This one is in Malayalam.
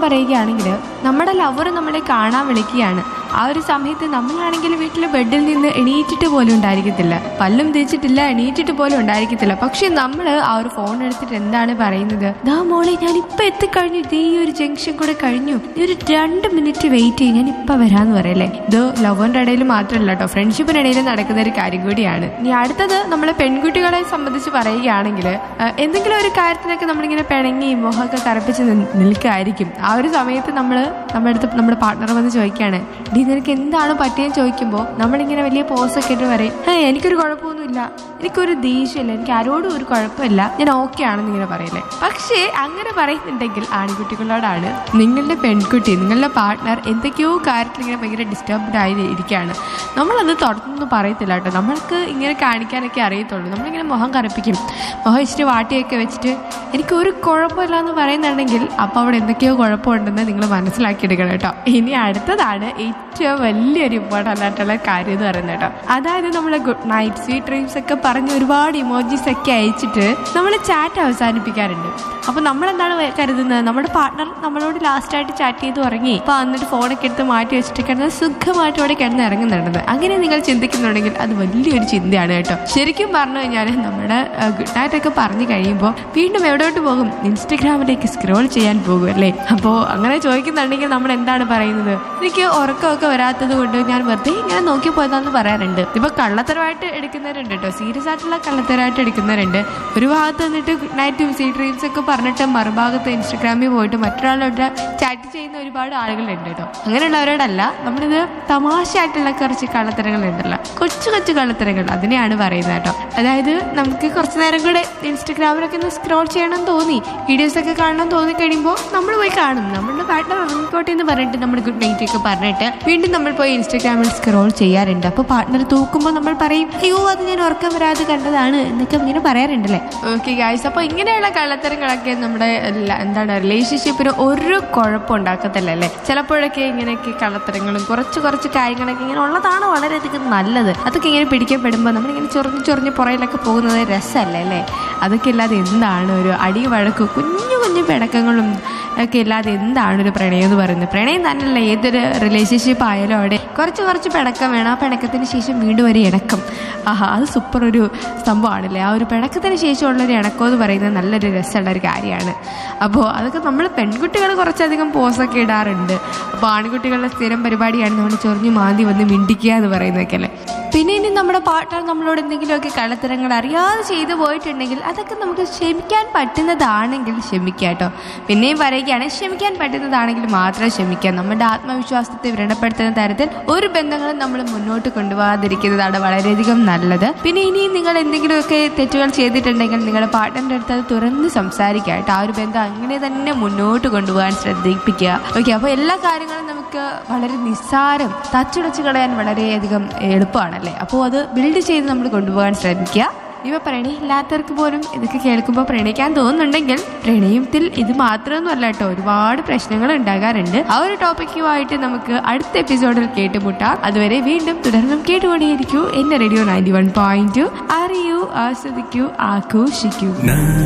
പറയുകയാണെങ്കിൽ നമ്മുടെ ലവർ നമ്മളെ കാണാൻ വിളിക്കുകയാണ് ആ ഒരു സമയത്ത് നമ്മളാണെങ്കിൽ വീട്ടിൽ ബെഡിൽ നിന്ന് എണീറ്റിട്ട് പോലും ഉണ്ടായിരിക്കത്തില്ല പല്ലും തേച്ചിട്ടില്ല എണീറ്റിട്ട് പോലും ഉണ്ടായിരിക്കത്തില്ല പക്ഷെ നമ്മൾ ആ ഒരു ഫോൺ എടുത്തിട്ട് എന്താണ് പറയുന്നത് ദാ മോളെ ഞാൻ ഇപ്പൊ എത്തിക്കഴിഞ്ഞു ഇതേ ഈ ഒരു ജംഗ്ഷൻ കൂടെ കഴിഞ്ഞു നീ ഒരു രണ്ട് മിനിറ്റ് വെയിറ്റ് ചെയ്യും ഞാൻ ഇപ്പൊ വരാന്ന് പറയല്ലേ ഇത് ലവറിന്റെ ഇടയിൽ മാത്രമല്ല കേട്ടോ ഫ്രണ്ട്ഷിപ്പിന്റെ ഇടയിൽ നടക്കുന്ന ഒരു കാര്യം കൂടിയാണ് ഇനി അടുത്തത് നമ്മളെ പെൺകുട്ടികളെ സംബന്ധിച്ച് പറയുകയാണെങ്കിൽ എന്തെങ്കിലും ഒരു കാര്യത്തിനൊക്കെ നമ്മളിങ്ങനെ പിണങ്ങി മുഖമൊക്കെ കറുപ്പിച്ച് നി- നിൽക്കുകയായിരിക്കും ആ ഒരു സമയത്ത് നമ്മൾ നമ്മുടെ അടുത്ത് നമ്മുടെ പാർട്ണർ വന്ന് ചോദിക്കുകയാണ് ഡി നിനക്ക് എന്താണ് പറ്റിയെന്ന് ചോദിക്കുമ്പോൾ നമ്മളിങ്ങനെ വലിയ പോസൊക്കെ ഇട്ട് പറയും ഏ എനിക്കൊരു കുഴപ്പമൊന്നുമില്ല എനിക്കൊരു ദേഷ്യമില്ല എനിക്ക് ആരോടും ഒരു കുഴപ്പമില്ല ഞാൻ ഓക്കെ ആണെന്ന് ഇങ്ങനെ പറയില്ലേ പക്ഷേ അങ്ങനെ പറയുന്നുണ്ടെങ്കിൽ ആൺകുട്ടികളോടാണ് നിങ്ങളുടെ പെൺകുട്ടി നിങ്ങളുടെ പാർട്ട്ണർ എന്തൊക്കെയോ കാര്യത്തിൽ ഇങ്ങനെ ഭയങ്കര ഡിസ്റ്റർബ്ഡ് ആയി ഇരിക്കുകയാണ് നമ്മളത് തുറന്നൊന്നും പറയത്തില്ല കേട്ടോ നമ്മൾക്ക് ഇങ്ങനെ കാണിക്കാനൊക്കെ അറിയത്തുള്ളൂ നമ്മളിങ്ങനെ മുഖം കറുപ്പിക്കും മുഖം ഇച്ചിരി വാട്ടിയൊക്കെ വെച്ചിട്ട് എനിക്ക് ഒരു കുഴപ്പമില്ല എന്ന് പറയുന്നുണ്ടെങ്കിൽ അപ്പോൾ അവിടെ എന്തൊക്കെയോ കുഴപ്പമുണ്ടെന്ന് നിങ്ങൾ മനസ്സിലാക്കിയെടുക്കണം കേട്ടോ ഇനി അടുത്തതാണ് ഏറ്റവും വലിയൊരു ഇമ്പോർട്ടൻ്റ് ആയിട്ടുള്ള കാര്യം എന്ന് പറയുന്നത് കേട്ടോ അതായത് നമ്മൾ ഗുഡ് നൈറ്റ് സ്വീറ്റ് ഡ്രീംസ് ഒക്കെ പറഞ്ഞ് ഒരുപാട് ഇമോജീസ് ഒക്കെ അയച്ചിട്ട് നമ്മൾ ചാറ്റ് അവസാനിപ്പിക്കാറുണ്ട് അപ്പോൾ നമ്മൾ എന്താണ് കരുതുന്നത് നമ്മുടെ പാർട്ണർ നമ്മളോട് ലാസ്റ്റ് ആയിട്ട് ചാറ്റ് ചെയ്ത് ഉറങ്ങി അപ്പോൾ എന്നിട്ട് ഫോണൊക്കെ എടുത്ത് മാറ്റി വെച്ചിട്ട് കിടന്ന് സുഖമായിട്ട് അവിടെ കിടന്ന് ഇറങ്ങുന്നുണ്ടെന്ന് അങ്ങനെ നിങ്ങൾ ചിന്തിക്കുന്നുണ്ടെങ്കിൽ അത് വലിയൊരു ചിന്തയാണ് കേട്ടോ ശരിക്കും പറഞ്ഞു കഴിഞ്ഞാൽ നമ്മുടെ ഗുഡ് നൈറ്റ് ഒക്കെ പറഞ്ഞു കഴിയുമ്പോൾ വീണ്ടും എവിടോട്ട് പോകും ഇൻസ്റ്റഗ്രാമിലേക്ക് സ്ക്രോൾ ചെയ്യാൻ പോകും അല്ലേ അപ്പോൾ അങ്ങനെ ചോദിക്കുന്നുണ്ടെങ്കിൽ നമ്മൾ എന്താണ് പറയുന്നത് എനിക്ക് ഉറക്കമൊക്കെ വരാത്തത് കൊണ്ട് ഞാൻ വെറുതെ ഇങ്ങനെ നോക്കി പോയതാന്ന് പറയാറുണ്ട് ഇപ്പൊ കള്ളത്തരമായിട്ട് എടുക്കുന്നവരുണ്ട് കേട്ടോ സീരിയസ് ആയിട്ടുള്ള കള്ളത്തരമായിട്ട് എടുക്കുന്നവരുണ്ട് ഒരു ഭാഗത്ത് നിന്നിട്ട് ഗുഡ് നൈറ്റും സീ ഡ്രീംസ് ഒക്കെ പറഞ്ഞിട്ട് മറുഭാഗത്ത് ഇൻസ്റ്റഗ്രാമിൽ പോയിട്ട് മറ്റൊരാളോട് ചാറ്റ് ചെയ്യുന്ന ഒരുപാട് ആളുകളുണ്ട് കേട്ടോ അങ്ങനെയുള്ളവരോടല്ല നമ്മളിത് തമാശയായിട്ടുള്ള കുറച്ച് കള്ളത്തരങ്ങളുണ്ടല്ലോ കൊച്ചു കൊച്ചു കള്ളത്തരങ്ങൾ അതിനെയാണ് പറയുന്നത് കേട്ടോ അതായത് നമുക്ക് കുറച്ച് നേരം കൂടെ ഇൻസ്റ്റഗ്രാമിലൊക്കെ ഒന്ന് സ്ക്രോൾ ചെയ്യണം തോന്നി വീഡിയോസ് ഒക്കെ കാണണം തോന്നി കഴിയുമ്പോൾ നമ്മൾ പോയി കാണും നമ്മളുടെ പാർട്ട്ണർ ഉറങ്ങിക്കോട്ടെ എന്ന് പറഞ്ഞിട്ട് നമ്മൾ ഗുഡ് നൈറ്റ് ഒക്കെ പറഞ്ഞിട്ട് വീണ്ടും നമ്മൾ പോയി ഇൻസ്റ്റഗ്രാമിൽ സ്ക്രോൾ ചെയ്യാറുണ്ട് അപ്പോൾ പാർട്ട്ണർ തൂക്കുമ്പോൾ നമ്മൾ പറയും അയ്യോ അത് ഞാൻ ഉറക്കം വരാതെ കണ്ടതാണ് എന്നൊക്കെ ഇങ്ങനെ പറയാറുണ്ടല്ലേ ഓക്കെ ഗായ്സ് അപ്പോൾ ഇങ്ങനെയുള്ള കള്ളത്തരങ്ങളൊക്കെ നമ്മുടെ ല- എന്താണ് റിലേഷൻഷിപ്പിന് ഒരു കുഴപ്പം ഉണ്ടാക്കത്തില്ല അല്ലേ ചിലപ്പോഴൊക്കെ ഇങ്ങനെയൊക്കെ കള്ളത്തരങ്ങളും കുറച്ച് കുറച്ച് കാര്യങ്ങളൊക്കെ ഇങ്ങനെ ഉള്ളതാണ് വളരെയധികം നല്ലത് അതൊക്കെ ഇങ്ങനെ പിടിക്കപ്പെടുമ്പോൾ നമ്മളിങ്ങനെ ചൊറിഞ്ഞ് ചൊറിഞ്ഞ് പുറയിലൊക്കെ പോകുന്നത് രസമല്ലേ അല്ലേ അതൊക്കെ ഇല്ലാതെ എന്താണ് ഒരു അടി വഴക്ക് കുഞ്ഞു കുഞ്ഞു പിണക്കങ്ങളും ഒക്കെ ഇല്ലാതെ എന്താണ് ഒരു പ്രണയം എന്ന് പറയുന്നത് പ്രണയം തന്നെയല്ല ഏതൊരു റിലേഷൻഷിപ്പ് ആയാലും അവിടെ കുറച്ച് കുറച്ച് പിണക്കം വേണം ആ പിണക്കത്തിന് ശേഷം വീണ്ടും ഒരു ഇണക്കം ആഹാ അത് സൂപ്പർ ഒരു സംഭവമാണല്ലേ ആ ഒരു പിണക്കത്തിന് ശേഷമുള്ള ഒരു ഇണക്കം എന്ന് പറയുന്നത് നല്ലൊരു രസമുള്ള ഒരു കാര്യമാണ് അപ്പോൾ അതൊക്കെ നമ്മൾ പെൺകുട്ടികൾ കുറച്ചധികം പോസൊക്കെ ഇടാറുണ്ട് അപ്പോൾ ആൺകുട്ടികളുടെ സ്ഥിരം പരിപാടിയാണ് നമ്മൾ ചൊറിഞ്ഞു മാന്തി വന്ന് മിണ്ടിക്കുക എന്ന് പറയുന്നതൊക്കെ അല്ലേ പിന്നെ ഇനി നമ്മുടെ പാർട്ട്ണർ നമ്മളോട് എന്തെങ്കിലുമൊക്കെ കള്ളത്തരങ്ങൾ അറിയാതെ ചെയ്തു പോയിട്ടുണ്ടെങ്കിൽ അതൊക്കെ നമുക്ക് ക്ഷമിക്കാൻ പറ്റുന്നതാണെങ്കിൽ ക്ഷമിക്കുക കേട്ടോ പിന്നെയും പറയുകയാണ് ക്ഷമിക്കാൻ പറ്റുന്നതാണെങ്കിൽ മാത്രം ക്ഷമിക്കുക നമ്മുടെ ആത്മവിശ്വാസത്തെ വ്രണപ്പെടുത്തുന്ന തരത്തിൽ ഒരു ബന്ധങ്ങളും നമ്മൾ മുന്നോട്ട് കൊണ്ടുപോകാതിരിക്കുന്നതാണ് വളരെയധികം നല്ലത് പിന്നെ ഇനിയും നിങ്ങൾ എന്തെങ്കിലുമൊക്കെ തെറ്റുകൾ ചെയ്തിട്ടുണ്ടെങ്കിൽ നിങ്ങളുടെ പാർട്ട്ണറിന്റെ അടുത്ത് അത് തുറന്ന് സംസാരിക്കുക കേട്ടോ ആ ഒരു ബന്ധം അങ്ങനെ തന്നെ മുന്നോട്ട് കൊണ്ടുപോകാൻ ശ്രദ്ധിപ്പിക്കുക ഓക്കെ അപ്പോൾ എല്ലാ കാര്യങ്ങളും നമുക്ക് വളരെ നിസ്സാരം തച്ചുടച്ച് കളയാൻ വളരെയധികം എളുപ്പമാണല്ലേ അപ്പോൾ അത് ബിൽഡ് ചെയ്ത് നമ്മൾ കൊണ്ടുപോകാൻ ശ്രമിക്കുക ഇവ പ്രണയമില്ലാത്തവർക്ക് പോലും ഇതൊക്കെ കേൾക്കുമ്പോൾ പ്രണയിക്കാൻ തോന്നുന്നുണ്ടെങ്കിൽ പ്രണയത്തിൽ ഇത് മാത്രമൊന്നുമല്ല കേട്ടോ ഒരുപാട് പ്രശ്നങ്ങൾ ഉണ്ടാകാറുണ്ട് ആ ഒരു ടോപ്പിക്കുമായിട്ട് നമുക്ക് അടുത്ത എപ്പിസോഡിൽ കേട്ടുമുട്ടാം അതുവരെ വീണ്ടും തുടർന്നും കേട്ടുകൊണ്ടേയിരിക്കൂ എന്റെ radio ninety one point two അറിയൂ ആസ്വദിക്കൂ ആഘോഷിക്കൂ